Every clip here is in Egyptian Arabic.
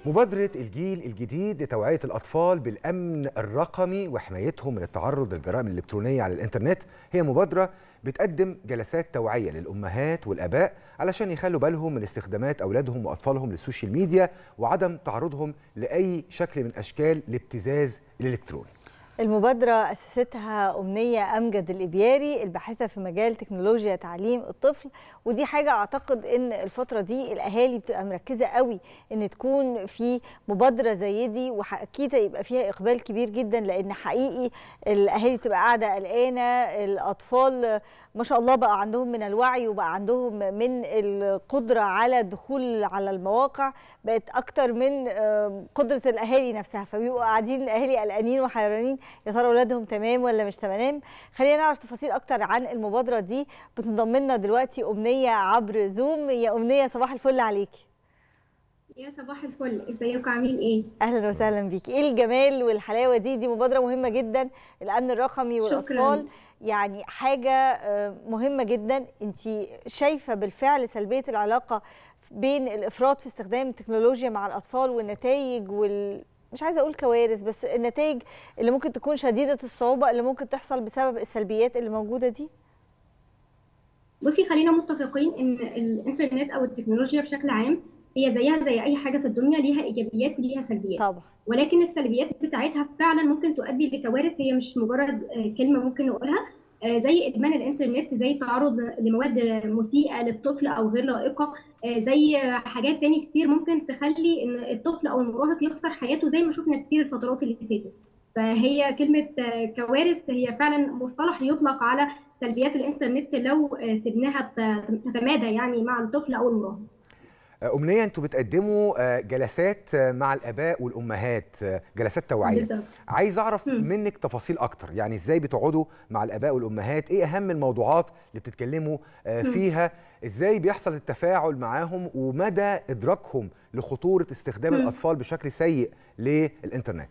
مبادرة الجيل الجديد لتوعية الأطفال بالأمن الرقمي وحمايتهم من التعرض للجرائم الإلكترونية على الإنترنت هي مبادرة بتقدم جلسات توعية للأمهات والآباء علشان يخلوا بالهم من استخدامات أولادهم وأطفالهم للسوشيال ميديا وعدم تعرضهم لأي شكل من أشكال الابتزاز الإلكتروني المبادرة أسستها أمنية أمجد الإبياري الباحثة في مجال تكنولوجيا تعليم الطفل ودي حاجة أعتقد إن الفترة دي الأهالي بتبقى مركزة قوي إن تكون في مبادرة زي دي وأكيد يبقى فيها إقبال كبير جدا لأن حقيقي الأهالي بتبقى قاعدة قلقانة الأطفال ما شاء الله بقى عندهم من الوعي وبقى عندهم من القدرة على الدخول على المواقع بقت أكتر من قدرة الأهالي نفسها فبيبقوا قاعدين الأهالي قلقانين وحيرانين يا ترى اولادهم تمام ولا مش تمام خلينا نعرف تفاصيل اكتر عن المبادره دي بتنضم لنا دلوقتي امنيه عبر زوم يا امنيه صباح الفل عليكي يا صباح الفل ازيكم عاملين ايه اهلا وسهلا بيكي ايه الجمال والحلاوه دي دي مبادره مهمه جدا الامن الرقمي والاطفال شكراً. يعني حاجه مهمه جدا انت شايفه بالفعل سلبيه العلاقه بين الافراط في استخدام التكنولوجيا مع الاطفال والنتائج وال مش عايزه اقول كوارث بس النتائج اللي ممكن تكون شديده الصعوبه اللي ممكن تحصل بسبب السلبيات اللي موجوده دي بصي خلينا متفقين ان الانترنت او التكنولوجيا بشكل عام هي زيها زي اي حاجه في الدنيا ليها ايجابيات وليها سلبيات طبعا ولكن السلبيات بتاعتها فعلا ممكن تؤدي لكوارث هي مش مجرد كلمه ممكن نقولها زي ادمان الانترنت زي التعرض لمواد مسيئه للطفل او غير لائقه زي حاجات تاني كتير ممكن تخلي ان الطفل او المراهق يخسر حياته زي ما شفنا كتير الفترات اللي فاتت فهي كلمه كوارث هي فعلا مصطلح يطلق على سلبيات الانترنت لو سبناها تتمادى يعني مع الطفل او المراهق أمنية أنتوا بتقدموا جلسات مع الآباء والأمهات جلسات توعية بالظبط. عايز أعرف مم. منك تفاصيل أكتر يعني إزاي بتقعدوا مع الآباء والأمهات إيه أهم الموضوعات اللي بتتكلموا آه، مم. فيها إزاي بيحصل التفاعل معاهم ومدى إدراكهم لخطورة استخدام مم. الأطفال بشكل سيء للإنترنت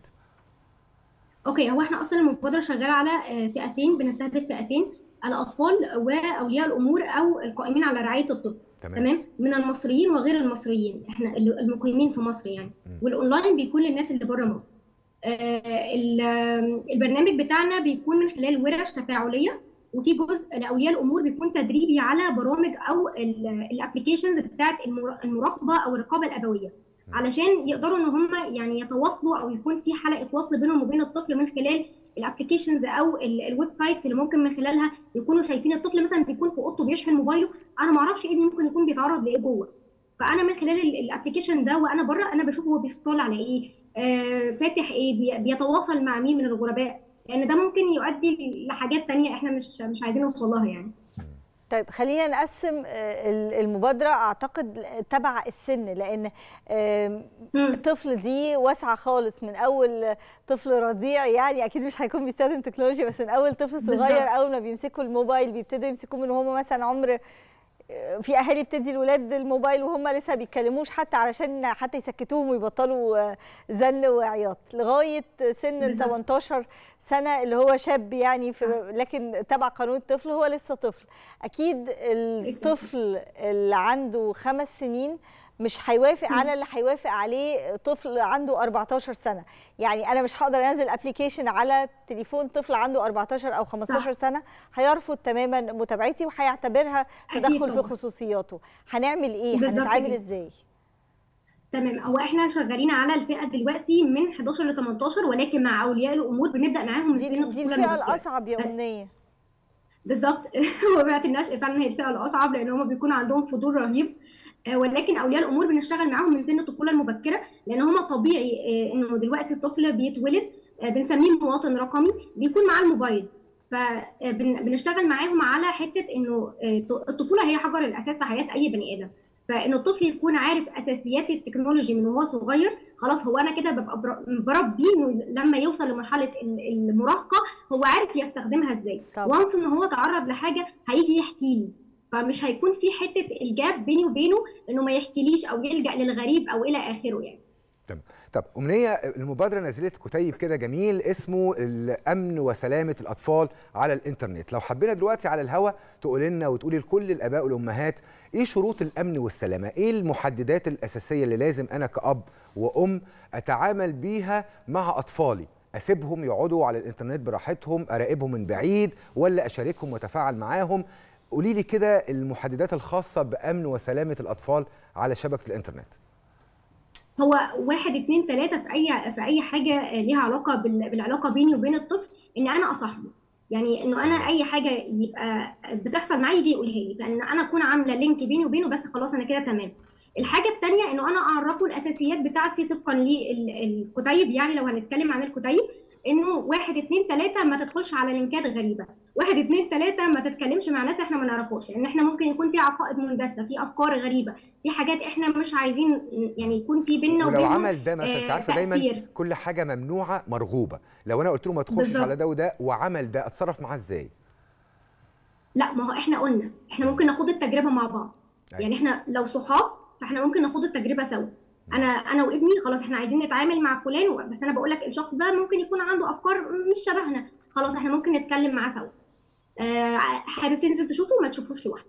اوكي هو احنا اصلا المبادره شغاله على آه، فئتين بنستهدف فئتين الاطفال واولياء الامور او القائمين على رعايه الطفل تمام, تمام من المصريين وغير المصريين احنا ال- المقيمين في مصر يعني مم. والاونلاين بيكون للناس اللي بره مصر آه، ال- آم، البرنامج بتاعنا بيكون من خلال ورش تفاعليه وفي جزء لاولياء الامور بيكون تدريبي على برامج او الابلكيشنز بتاعت المرا- المراقبه او الرقابه الابويه مم. علشان يقدروا ان هم يعني يتواصلوا او يكون في حلقه وصل بينهم وبين الطفل من خلال الابلكيشنز او ال- الويب سايتس اللي ممكن من خلالها يكونوا شايفين الطفل مثلا بيكون في اوضته بيشحن موبايله انا ما اعرفش ابني ممكن يكون بيتعرض لايه جوه فانا من خلال ال- الابلكيشن ده وانا بره انا بشوف هو بيسكرول على ايه آه فاتح ايه بي- بيتواصل مع مين من الغرباء لان ده ممكن يؤدي لحاجات تانية احنا مش مش عايزين نوصل لها يعني طيب خلينا نقسم آه، ال- المبادره اعتقد تبع السن لان آم، مم. الطفل دي واسعه خالص من اول طفل رضيع يعني اكيد مش هيكون بيستخدم تكنولوجيا بس من اول طفل صغير بالظبط. اول ما بيمسكوا الموبايل بيبتدوا يمسكوه من وهم مثلا عمر في اهالي بتدي الولاد الموبايل وهم لسه بيتكلموش حتى علشان حتى يسكتوهم ويبطلوا آه، زن وعياط لغايه سن ال بالظبط. 18 سنه اللي هو شاب يعني في لكن تبع قانون الطفل هو لسه طفل اكيد الطفل اللي عنده خمس سنين مش هيوافق على اللي هيوافق عليه طفل عنده 14 سنه يعني انا مش هقدر انزل ابلكيشن على تليفون طفل عنده 14 او 15 صح. سنه هيرفض تماما متابعتي وهيعتبرها أكيد تدخل في طبعاً. خصوصياته هنعمل ايه بالظبط هنتعامل كده. ازاي تمام هو احنا شغالين على الفئه دلوقتي من 11 ل 18 ولكن مع اولياء الامور بنبدا معاهم من دي سن دي الطفوله الفئه المبكره الاصعب يا امنيه بالظبط هو بيعة النشء فعلا هي الفئه الاصعب لان هم بيكون عندهم فضول رهيب آه، ولكن اولياء الامور بنشتغل معاهم من سن الطفوله المبكره لان هم طبيعي آه، انه دلوقتي الطفل بيتولد آه، بنسميه مواطن رقمي بيكون معاه الموبايل فبنشتغل معاهم على حته انه آه، الطفوله هي حجر الاساس في حياه اي بني ادم فان الطفل يكون عارف اساسيات التكنولوجي من وهو صغير خلاص هو انا كده ببقى بر- بربيه انه لما يوصل لمرحله ال- المراهقه هو عارف يستخدمها ازاي طبعا. وانس ان هو تعرض لحاجه هيجي يحكي لي فمش هيكون في حته الجاب بيني وبينه انه ما يحكيليش او يلجا للغريب او الى اخره يعني تمام طب امنيه المبادره نزلت كتيب كده جميل اسمه الامن وسلامه الاطفال على الانترنت لو حبينا دلوقتي على الهوا تقول لنا وتقولي لكل الاباء والامهات ايه شروط الامن والسلامه ايه المحددات الاساسيه اللي لازم انا كاب وام اتعامل بيها مع اطفالي اسيبهم يقعدوا على الانترنت براحتهم اراقبهم من بعيد ولا اشاركهم واتفاعل معاهم قولي لي كده المحددات الخاصه بامن وسلامه الاطفال على شبكه الانترنت هو واحد اتنين تلاتة في أي في أي حاجة ليها علاقة بال- بالعلاقة بيني وبين الطفل إن أنا أصاحبه يعني إنه أنا أي حاجة يبقى بتحصل معايا دي يقولها لي فإن أنا أكون عاملة لينك بيني وبينه بس خلاص أنا كده تمام الحاجة التانية إنه أنا أعرفه الأساسيات بتاعتي طبقا للكتيب يعني لو هنتكلم عن الكتيب إنه واحد اتنين تلاتة ما تدخلش على لينكات غريبة واحد اتنين تلاتة ما تتكلمش مع ناس احنا ما نعرفوش لان احنا ممكن يكون في عقائد مندسة في افكار غريبة في حاجات احنا مش عايزين يعني يكون في بيننا ولو وبينهم عمل ده مثلا انت آه، عارفه دايما تأثير. كل حاجه ممنوعه مرغوبه لو انا قلت له ما تدخلش بالظبط. على ده وده وعمل ده اتصرف معاه ازاي لا ما هو احنا قلنا احنا ممكن ناخد التجربة مع بعض أيوة. يعني احنا لو صحاب فاحنا ممكن ناخد التجربة سوا انا انا وابني خلاص احنا عايزين نتعامل مع فلان و- بس انا بقول لك الشخص ده ممكن يكون عنده افكار مش شبهنا خلاص احنا ممكن نتكلم معاه سوا آه، حابب تنزل تشوفه ما تشوفوش لوحدك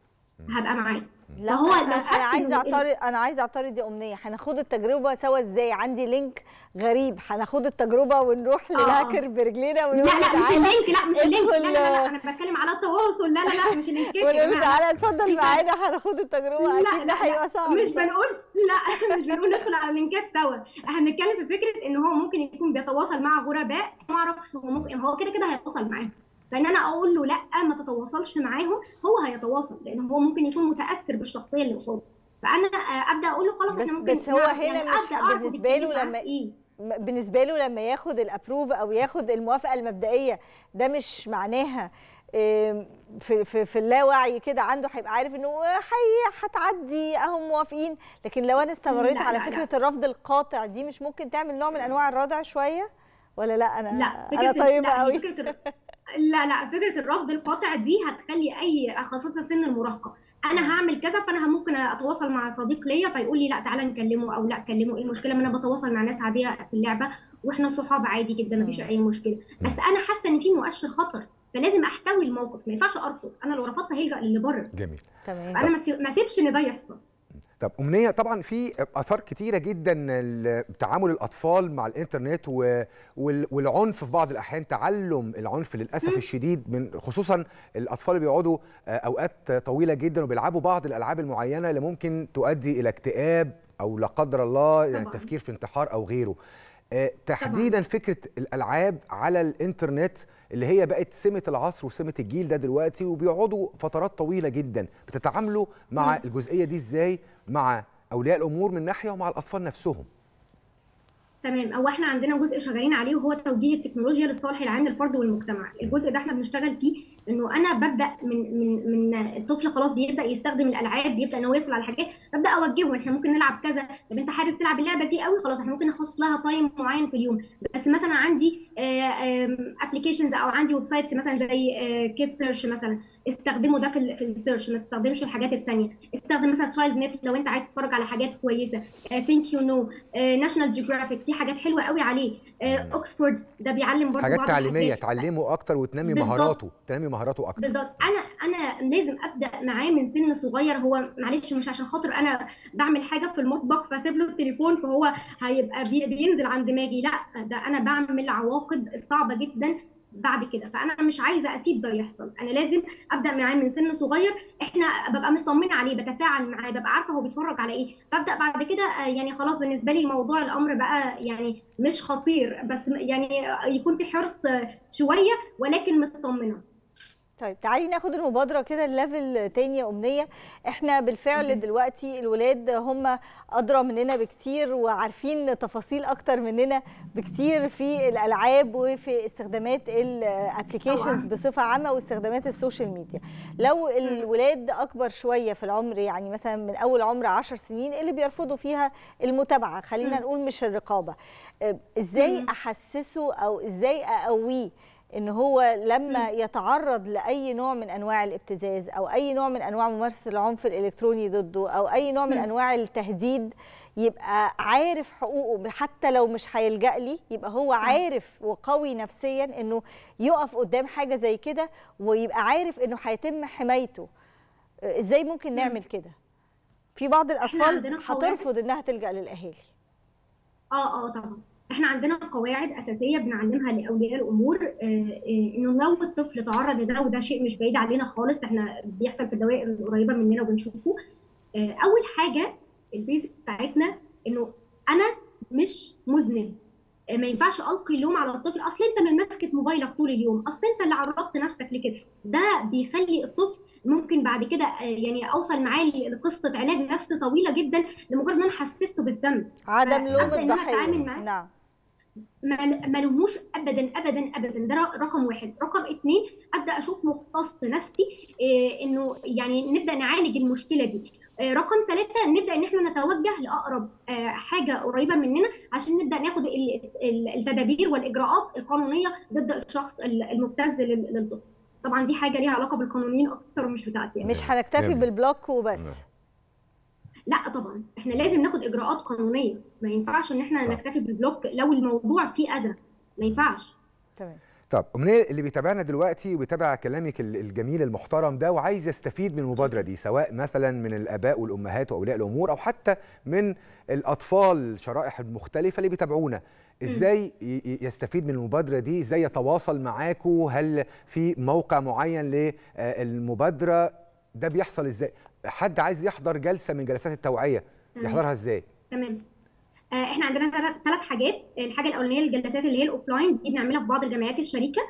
هبقى معاه لا فهو انا لو أنا حس عايزه إنه ال- اعترض انا عايزه اعترض يا امنيه هناخد التجربه سوا ازاي عندي لينك غريب هناخد التجربه ونروح آه. للهاكر برجلينا لا ونقول له لا مش تعالى اللينك لا مش اللينك لا لا لا, لا ادخل- انا بتكلم على التواصل لا لا لا مش اللينكات يا ونقول له جماعه تعالى اتفضل في فرق. معانا هناخد التجربه لا اكيد ده لا هيبقى لا صعب مش صح؟ بنقول لا مش بنقول ندخل على اللينكات سوا احنا بنتكلم في فكره ان هو ممكن يكون بيتواصل مع غرباء ما اعرفش هو ممكن هو كده كده هيتواصل معاهم فان انا اقول له لا ما تتواصلش معاهم هو هيتواصل لان هو ممكن يكون متاثر بالشخصيه اللي قصاده فانا آه، ابدا اقول له خلاص بس- احنا ممكن بس هو نعرف- هنا يعني مش أبدأ أعرف بالنسبة بيتكلم له معاه لما- في ايه م- بالنسبه له لما ياخد الابروف او ياخد الموافقه المبدئيه ده مش معناها آم، في في في اللاوعي كده عنده هيبقى عارف انه حي هتعدي اهم موافقين لكن لو انا استمريت لا، على لا، فكره الرفض القاطع دي مش ممكن تعمل نوع من انواع الردع شويه ولا لا انا لا انا فكره طيبه لا هي قوي فكره الر- لا لا فكره الرفض القاطع دي هتخلي اي خاصه سن المراهقه انا هعمل كذا فانا ممكن اتواصل مع صديق ليا فيقول لي لا تعالى نكلمه او لا كلمه ايه المشكله ما انا بتواصل مع ناس عاديه في اللعبه واحنا صحاب عادي جدا مفيش مم. اي مشكله بس انا حاسه ان في مؤشر خطر فلازم احتوي الموقف ما ينفعش ارفض انا لو رفضت هيلجا للي بره جميل تمام فانا ما سيب- ما اسيبش ان ده يحصل طب امنيه طبعا في اثار كتيره جدا ال- تعامل الاطفال مع الانترنت و- وال- والعنف في بعض الاحيان تعلم العنف للاسف مم. الشديد من خصوصا الاطفال اللي بيقعدوا آه، اوقات طويله جدا وبيلعبوا بعض الالعاب المعينه اللي ممكن تؤدي الى اكتئاب او لا قدر الله يعني طبعاً. تفكير في انتحار او غيره آه، تحديدا فكره الالعاب على الانترنت اللي هي بقت سمه العصر وسمه الجيل ده دلوقتي وبيقعدوا فترات طويله جدا بتتعاملوا مع مم. الجزئيه دي ازاي مع اولياء الامور من ناحيه ومع الاطفال نفسهم تمام هو احنا عندنا جزء شغالين عليه وهو توجيه التكنولوجيا للصالح العام للفرد والمجتمع الجزء ده احنا بنشتغل فيه انه انا ببدا من من من الطفل خلاص بيبدا يستخدم الالعاب بيبدا ان هو يدخل على حاجات ببدا اوجهه احنا ممكن نلعب كذا طب انت حابب تلعب اللعبه دي قوي خلاص احنا ممكن نخصص لها تايم معين في اليوم بس مثلا عندي ابلكيشنز او عندي ويب سايت مثلا زي كيد سيرش مثلا استخدموا ده في ال في السيرش ما تستخدمش الحاجات الثانيه استخدم مثلا تشايلد نت لو انت عايز تتفرج على حاجات كويسه ثينك يو نو ناشونال جيوغرافيك في حاجات حلوه قوي عليه اوكسفورد ده بيعلم برضه حاجات بعض تعليميه الحاجات. تعلمه اكتر وتنمي بالظبط. مهاراته تنمي مهاراته اكتر بالظبط انا انا لازم ابدا معاه من سن صغير هو معلش مش عشان خاطر انا بعمل حاجه في المطبخ فاسيب له التليفون فهو هيبقى بي بينزل عند دماغي لا ده انا بعمل عواقب صعبه جدا بعد كده فانا مش عايزه اسيب ده يحصل انا لازم ابدا معاه من سن صغير احنا ببقى مطمنه عليه بتفاعل معاه ببقى عارفه هو بيتفرج على ايه فابدا بعد كده آه، يعني خلاص بالنسبه لي موضوع الامر بقى يعني مش خطير بس يعني يكون في حرص آه، شويه ولكن مطمنه طيب تعالي ناخد المبادرة كده الليفل تاني يا أمنية احنا بالفعل أوكي. دلوقتي الولاد هم أدرى مننا بكتير وعارفين تفاصيل أكتر مننا بكتير في الألعاب وفي استخدامات الابلكيشنز طبعاً. بصفة عامة واستخدامات السوشيال ميديا لو الولاد أكبر شوية في العمر يعني مثلا من أول عمر عشر سنين اللي بيرفضوا فيها المتابعة خلينا مم. نقول مش الرقابة اه، ازاي مم. أحسسه أو ازاي أقويه ان هو لما يتعرض لاي نوع من انواع الابتزاز او اي نوع من انواع ممارسه العنف الالكتروني ضده او اي نوع من انواع التهديد يبقى عارف حقوقه حتى لو مش هيلجأ لي يبقى هو عارف وقوي نفسيا انه يقف قدام حاجه زي كده ويبقى عارف انه هيتم حمايته ازاي ممكن نعمل كده في بعض الاطفال هترفض انها تلجأ للاهالي اه اه طبعا احنا عندنا قواعد اساسيه بنعلمها لاولياء الامور آه آه انه لو الطفل تعرض لده وده شيء مش بعيد علينا خالص احنا بيحصل في الدوائر القريبه مننا وبنشوفه آه اول حاجه البيزك بتاعتنا انه انا مش مذنب ما ينفعش القي اللوم على الطفل اصل انت من ماسكه موبايلك طول اليوم اصل انت اللي عرضت نفسك لكده ده بيخلي الطفل ممكن بعد كده يعني اوصل معاه لقصه علاج نفسي طويله جدا لمجرد ان انا حسسته بالذنب عدم لوم الضحيه نعم ما لوموش ابدا ابدا ابدا ده رقم واحد رقم اثنين ابدا اشوف مختص نفسي إيه انه يعني نبدا نعالج المشكله دي رقم ثلاثة نبدا ان احنا نتوجه لاقرب حاجه قريبه مننا عشان نبدا ناخد التدابير والاجراءات القانونيه ضد الشخص المبتز للطفل طبعا دي حاجه ليها علاقه بالقانونيين اكتر مش بتاعتي يعني. مش هنكتفي بالبلوك وبس لا طبعا احنا لازم ناخد اجراءات قانونيه ما ينفعش ان احنا طبعا. نكتفي بالبلوك لو الموضوع فيه اذى ما ينفعش تمام طب امنيه اللي بيتابعنا دلوقتي وبيتابع كلامك الجميل المحترم ده وعايز يستفيد من المبادره دي سواء مثلا من الاباء والامهات واولياء الامور او حتى من الاطفال الشرائح المختلفه اللي بيتابعونا ازاي يستفيد من المبادره دي ازاي يتواصل معاكم هل في موقع معين للمبادره ده بيحصل ازاي حد عايز يحضر جلسه من جلسات التوعيه يحضرها ازاي تمام احنا عندنا ثلاث حاجات الحاجه الاولانيه الجلسات اللي هي الاوفلاين دي بنعملها في بعض الجامعات الشريكه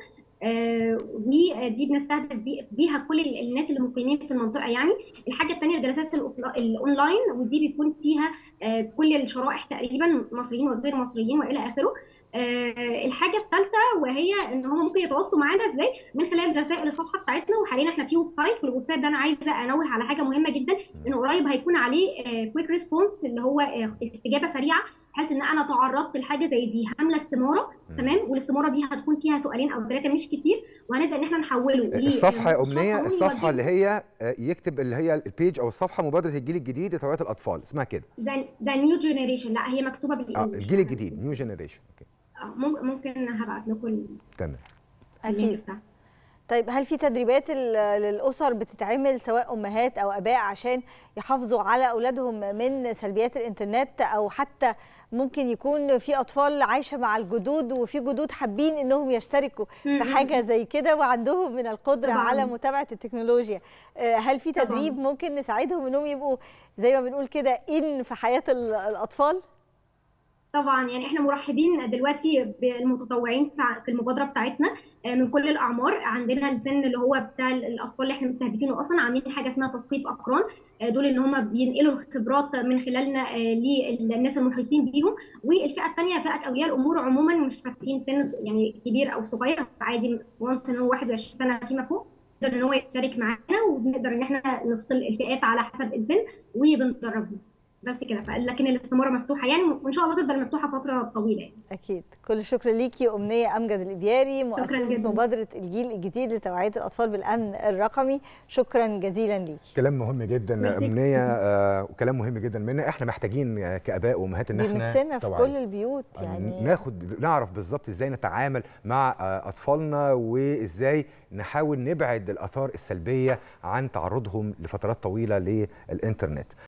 ودي بنستهدف بيها كل الناس اللي مقيمين في المنطقه يعني الحاجه الثانيه الجلسات الاونلاين ودي بيكون فيها كل الشرائح تقريبا مصريين وغير مصريين والى اخره الحاجه الثالثه وهي ان هم ممكن يتواصلوا معانا ازاي من خلال رسائل الصفحه بتاعتنا وحاليا احنا في ويب سايت والويب سايت ده انا عايزه انوه على حاجه مهمه جدا انه قريب هيكون عليه كويك ريسبونس اللي هو استجابه سريعه بحيث ان انا تعرضت لحاجه زي دي عامله استماره تمام والاستماره دي هتكون فيها سؤالين او ثلاثه مش كتير وهنبدا ان احنا نحوله الصفحه يا امنيه الصفحه اللي هي يكتب اللي هي البيج او الصفحه مبادره الجيل الجديد لتوعيه الاطفال اسمها كده ده ده نيو جينيريشن لا هي مكتوبه بالانجلش اه الجيل الجديد نيو جينيريشن اوكي ممكن هبعت لكم تمام اكيد طيب هل في تدريبات للاسر بتتعمل سواء امهات او اباء عشان يحافظوا على اولادهم من سلبيات الانترنت او حتى ممكن يكون في اطفال عايشه مع الجدود وفي جدود حابين انهم يشتركوا في حاجه زي كده وعندهم من القدره طبعا. على متابعه التكنولوجيا هل في تدريب طبعا. ممكن نساعدهم انهم يبقوا زي ما بنقول كده ان في حياه الاطفال طبعا يعني احنا مرحبين دلوقتي بالمتطوعين في المبادره بتاعتنا من كل الاعمار عندنا السن اللي هو بتاع الاطفال اللي احنا مستهدفينه اصلا عاملين حاجه اسمها تثقيف اقران دول ان هم بينقلوا الخبرات من خلالنا للناس المحيطين بيهم والفئه الثانيه فئه اولياء الامور عموما مش فاتحين سن يعني كبير او صغير عادي وانس ان هو 21 سنه فيما فوق يقدر ان هو يشترك معانا وبنقدر ان احنا نفصل الفئات على حسب السن وبندربهم بس كده لكن الاستماره مفتوحه يعني وان شاء الله تفضل مفتوحه فتره طويله يعني. اكيد كل الشكر ليكي امنيه امجد الابياري مؤسسه مبادره الجيل الجديد لتوعيه الاطفال بالامن الرقمي شكرا جزيلا ليكي كلام مهم جدا امنيه آه وكلام مهم جدا منا احنا محتاجين كاباء وامهات ان احنا في كل البيوت يعني ناخد نعرف بالظبط ازاي نتعامل مع اطفالنا وازاي نحاول نبعد الاثار السلبيه عن تعرضهم لفترات طويله للانترنت